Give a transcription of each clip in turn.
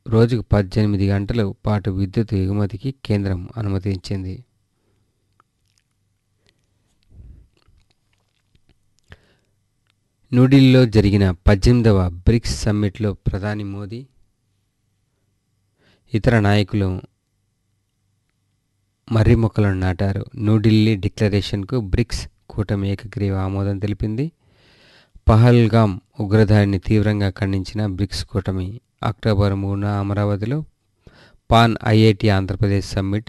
రోజుకు పద్దెనిమిది గంటల పాటు విద్యుత్ ఎగుమతికి కేంద్రం అనుమతించింది న్యూఢిల్లీలో జరిగిన పద్దెనిమిదవ బ్రిక్స్ సమ్మిట్లో ప్రధాని మోదీ ఇతర నాయకులు మర్రి మొక్కలను నాటారు న్యూఢిల్లీ డిక్లరేషన్కు బ్రిక్స్ కూటమి ఏకగ్రీవ ఆమోదం తెలిపింది పహల్గామ్ ఉగ్రదాడిని తీవ్రంగా ఖండించిన బ్రిక్స్ కూటమి అక్టోబర్ మూడున అమరావతిలో పాన్ ఐఐటి ఆంధ్రప్రదేశ్ సమ్మిట్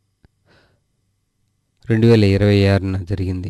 రెండు వేల ఇరవై ఆరున జరిగింది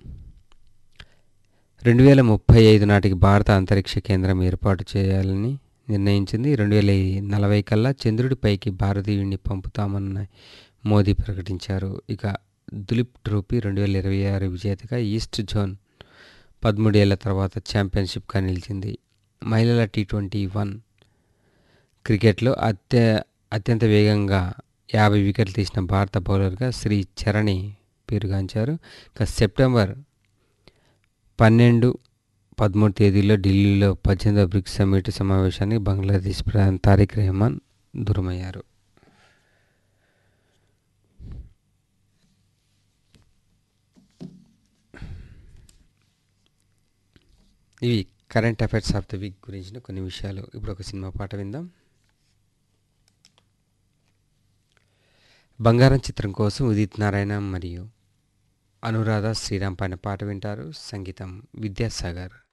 రెండు వేల ముప్పై ఐదు నాటికి భారత అంతరిక్ష కేంద్రం ఏర్పాటు చేయాలని నిర్ణయించింది రెండు వేల నలభై కల్లా చంద్రుడిపైకి భారతీయుడిని పంపుతామన్న మోదీ ప్రకటించారు ఇక దులీప్ ట్రోఫీ రెండు వేల ఇరవై ఆరు విజేతగా ఈస్ట్ జోన్ పదమూడేళ్ల తర్వాత ఛాంపియన్షిప్గా నిలిచింది మహిళల టీ ట్వంటీ వన్ క్రికెట్లో అత్య అత్యంత వేగంగా యాభై వికెట్లు తీసిన భారత బౌలర్గా శ్రీ చరణి పేరుగాంచారు ఇక సెప్టెంబర్ పన్నెండు పదమూడు తేదీలో ఢిల్లీలో పద్దెనిమిదవ బ్రిక్స్ సమ్మిట్ సమావేశానికి బంగ్లాదేశ్ ప్రధాని తారిక్ రెహమాన్ దూరమయ్యారు ఇవి current affairs of the week గురించిన కొన్ని విషయాలు ఇప్పుడు ఒక సినిమా పాట విందాం బంగారం చిత్రం కోసం ఉదిత్ నారాయణ మరియు అనురాధ శ్రీరామ్ పైన పాట వింటారు సంగీతం విద్యాసాగర్